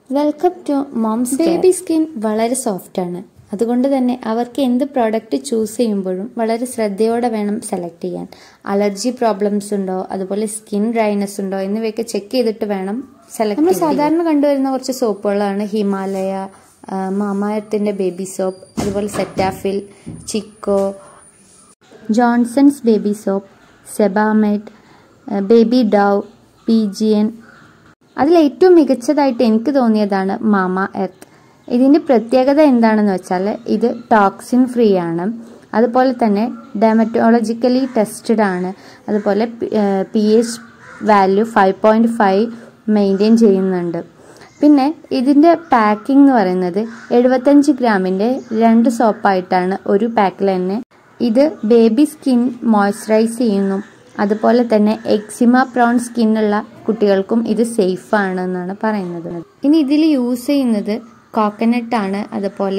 welcome to moms baby skin വളരെ soft ആണ് അതുകൊണ്ട് തന്നെ അവർക്ക് എന്ത് പ്രോഡക്റ്റ് ചൂസ് ചെയ്യുമ്പോഴും വളരെ ശ്രദ്ധയോടെ വേണം സെലക്ട് ചെയ്യാൻ അലർജി പ്രോബ്ലംസ് ഉണ്ടോ അതുപോലെ സ്കിൻ ഡ്രൈനെസ് ഉണ്ടോ എന്നിവയൊക്കെ ചെക്ക് ചെയ്തിട്ട് വേണം സെലക്ട് നമ്മൾ സാധാരണ കണ്ടുവരുന്ന കുറച്ച് സോപ്പുകളാണ് ഹിമാലയ മാമായത്തിന്റെ ബേബി സോപ്പ് അതുപോലെ Cetaphil Chicco Johnson's baby soap Sebamed baby Dove P G N അതിൽ ഏറ്റവും മികച്ചതായിട്ട് എനിക്ക് തോന്നിയതാണ് മാമ എർത്ത് ഇതിൻ്റെ പ്രത്യേകത എന്താണെന്ന് വെച്ചാൽ ഇത് ടോക്സിൻ ഫ്രീ ആണ് അതുപോലെ തന്നെ ഡെമറ്റോളജിക്കലി ടെസ്റ്റഡ് ആണ് അതുപോലെ P H value five point five maintain ചെയ്യുന്നുണ്ട് പിന്നെ ഇതിൻ്റെ പാക്കിംഗ് എന്ന് പറയുന്നത് എഴുപത്തഞ്ച് ഗ്രാമിൻ്റെ രണ്ട് സോപ്പായിട്ടാണ് ഒരു പാക്കിൽ തന്നെ ഇത് ബേബി സ്കിൻ മോയ്സ്ചറൈസ് ചെയ്യുന്നു അതുപോലെ തന്നെ എക്സിമ പ്രോൺ സ്കിന്നുള്ള കുട്ടികൾക്കും ഇത് സേഫ് ആണ് എന്നാണ് പറയുന്നത് ഇനി ഇതിൽ യൂസ് ചെയ്യുന്നത് കോക്കനട്ട് ആണ് അതുപോലെ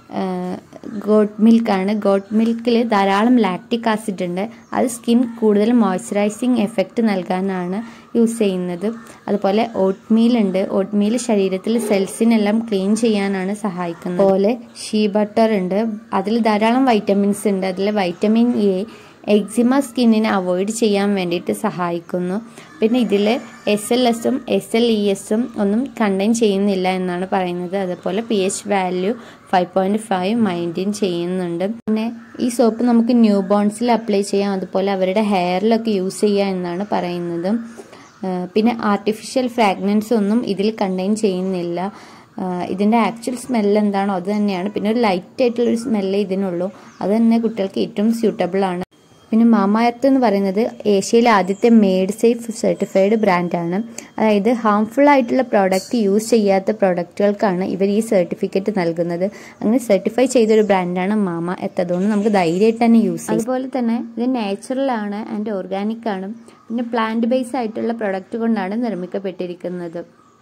ഗോട്ട് മിൽക്കാണ് ഗോട്ട് മിൽക്കിൽ ധാരാളം ലാക്റ്റിക് ആസിഡ് ഉണ്ട് അത് സ്കിൻ കൂടുതൽ മോയ്സ്ചറൈസിങ് എഫക്റ്റ് നൽകാനാണ് യൂസ് ചെയ്യുന്നത് അതുപോലെ ഓട്ട് മീൽ ഉണ്ട് ഓട്ട് മീൽ ശരീരത്തിൽ സെൽസിനെല്ലാം ക്ലീൻ ചെയ്യാനാണ് സഹായിക്കുന്നത് അതുപോലെ ഷീ ബട്ടർ ഉണ്ട് അതിൽ ധാരാളം വൈറ്റമിൻസ് ഉണ്ട് അതിൽ വൈറ്റമിൻ എ എക്സിമ സ്കിന്നിനെ അവോയ്ഡ് ചെയ്യാൻ വേണ്ടിയിട്ട് സഹായിക്കുന്നു പിന്നെ ഇതിൽ എസ് എൽ എസും എസ് എൽ ഇ എസും ഒന്നും കണ്ടെയ്ൻ ചെയ്യുന്നില്ല എന്നാണ് പറയുന്നത് അതുപോലെ P H value five point five maintain ചെയ്യുന്നുണ്ട് പിന്നെ ഈ സോപ്പ് നമുക്ക് ന്യൂ ബോൺസിൽ അപ്ലൈ ചെയ്യാം അതുപോലെ അവരുടെ ഹെയറിലൊക്കെ യൂസ് ചെയ്യാം എന്നാണ് പറയുന്നത് പിന്നെ ആർട്ടിഫിഷ്യൽ ഫ്രാഗ്രൻസ് ഒന്നും ഇതിൽ കണ്ടെയ്ൻ ചെയ്യുന്നില്ല ഇതിൻ്റെ ആക്ച്വൽ സ്മെല്ല് എന്താണോ അത് തന്നെയാണ് പിന്നെ ഒരു ലൈറ്റ് ആയിട്ടുള്ളൊരു സ്മെല്ല് ഇതിനുള്ളൂ അത് തന്നെ കുട്ടികൾക്ക് ഏറ്റവും സ്യൂട്ടബിൾ ആണ് പിന്നെ മാമായർത്ത് എന്ന് പറയുന്നത് ഏഷ്യയിലെ ആദ്യത്തെ മെയ്ഡ് സേഫ് സർട്ടിഫൈഡ് ബ്രാൻഡാണ് അതായത് ഹാംഫുൾ ആയിട്ടുള്ള പ്രോഡക്റ്റ് യൂസ് ചെയ്യാത്ത പ്രോഡക്റ്റുകൾക്കാണ് ഇവർ ഈ സർട്ടിഫിക്കറ്റ് നൽകുന്നത് അങ്ങനെ സർട്ടിഫൈ ചെയ്തൊരു ബ്രാൻഡാണ് മാമ എർത്ത് അതുകൊണ്ട് നമുക്ക് ധൈര്യമായിട്ട് തന്നെ യൂസ് ചെയ്യാം അതുപോലെ തന്നെ ഇത് നാച്ചുറൽ ആണ് ആൻഡ് ഓർഗാനിക് ആണ് പിന്നെ പ്ലാന്റ് ബേസ് ആയിട്ടുള്ള പ്രൊഡക്റ്റ് കൊണ്ടാണ് നിർമ്മിക്കപ്പെട്ടിരിക്കുന്നത്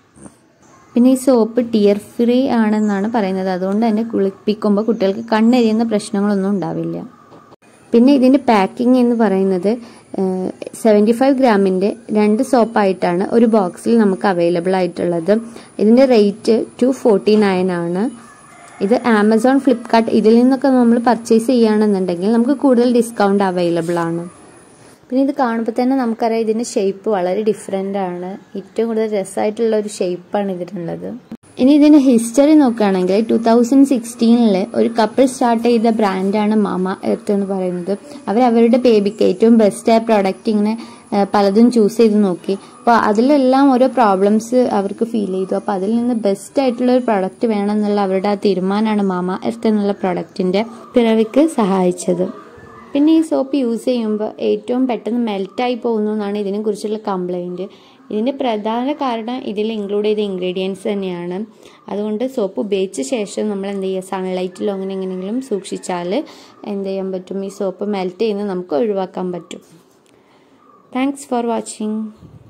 പിന്നെ ഈ സോപ്പ് ടിയർ ഫ്രീ ആണെന്നാണ് പറയുന്നത് അതുകൊണ്ട് തന്നെ കുളിപ്പിക്കുമ്പോൾ കുട്ടികൾക്ക് കണ്ണെരിയുന്ന പ്രശ്നങ്ങളൊന്നും ഉണ്ടാവില്ല പിന്നെ ഇതിൻ്റെ പാക്കിംഗ് എന്ന് പറയുന്നത് സെവൻറ്റി ഫൈവ് ഗ്രാമിൻ്റെ രണ്ട് സോപ്പായിട്ടാണ് ഒരു ബോക്സിൽ നമുക്ക് അവൈലബിൾ ആയിട്ടുള്ളത് ഇതിൻ്റെ റേറ്റ് ടു ഫോർട്ടി നയൻ ആണ് ഇത് ആമസോൺ ഫ്ലിപ്കാർട്ട് ഇതിൽ നിന്നൊക്കെ നമ്മൾ പർച്ചേസ് ചെയ്യുകയാണെന്നുണ്ടെങ്കിൽ നമുക്ക് കൂടുതൽ ഡിസ്കൗണ്ട് അവൈലബിൾ ആണ് പിന്നെ ഇത് കാണുമ്പോൾ തന്നെ നമുക്കറിയാം ഇതിൻ്റെ ഷേപ്പ് വളരെ ഡിഫറെൻ്റ് ആണ് ഏറ്റവും കൂടുതൽ രസമായിട്ടുള്ള ഒരു ഷേപ്പാണ് ഇതിനുള്ളത് ഇനി ഇതിന്റെ ഹിസ്റ്ററി നോക്കുകയാണെങ്കിൽ ടൂ തൗസൻഡ് സിക്സ്റ്റീനിൽ ഒരു കപ്പിൾ സ്റ്റാർട്ട് ചെയ്ത ബ്രാൻഡാണ് മാമ എർത്ത് എന്ന് പറയുന്നത് അവർ അവരുടെ ബേബിക്ക് ഏറ്റവും ബെസ്റ്റ് പ്രോഡക്റ്റ് ഇങ്ങനെ പലതും ചൂസ് ചെയ്ത് നോക്കി അപ്പോൾ അതിലെല്ലാം ഓരോ പ്രോബ്ലംസ് അവർക്ക് ഫീൽ ചെയ്തു അപ്പോൾ അതിൽ നിന്ന് ബെസ്റ്റ് ആയിട്ടുള്ള ഒരു പ്രോഡക്റ്റ് വേണമെന്നുള്ള അവരുടെ ആ തീരുമാനമാണ് മാമ എർത്ത് എന്നുള്ള പ്രോഡക്റ്റിന്റെ പിറവിക്ക് സഹായിച്ചത് പിന്നെ ഈ സോപ്പ് യൂസ് ചെയ്യുമ്പോൾ ഏറ്റവും പെട്ടെന്ന് മെൽറ്റായി പോകുന്നു എന്നാണ് ഇതിനെക്കുറിച്ചുള്ള കംപ്ലൈൻറ്റ് ഇതിൻ്റെ പ്രധാന കാരണം ഇതിൽ ഇൻക്ലൂഡ് ചെയ്ത ഇൻഗ്രീഡിയൻസ് തന്നെയാണ് അതുകൊണ്ട് സോപ്പ് ഉപയോഗിച്ച ശേഷം നമ്മൾ എന്ത് ചെയ്യുക സൺലൈറ്റിലോ അങ്ങനെ എങ്ങനെയെങ്കിലും സൂക്ഷിച്ചാൽ എന്ത് ചെയ്യാൻ പറ്റും ഈ സോപ്പ് മെൽറ്റ് ചെയ്യുന്നത് നമുക്ക് ഒഴിവാക്കാൻ പറ്റും താങ്ക്സ് ഫോർ വാച്ചിങ്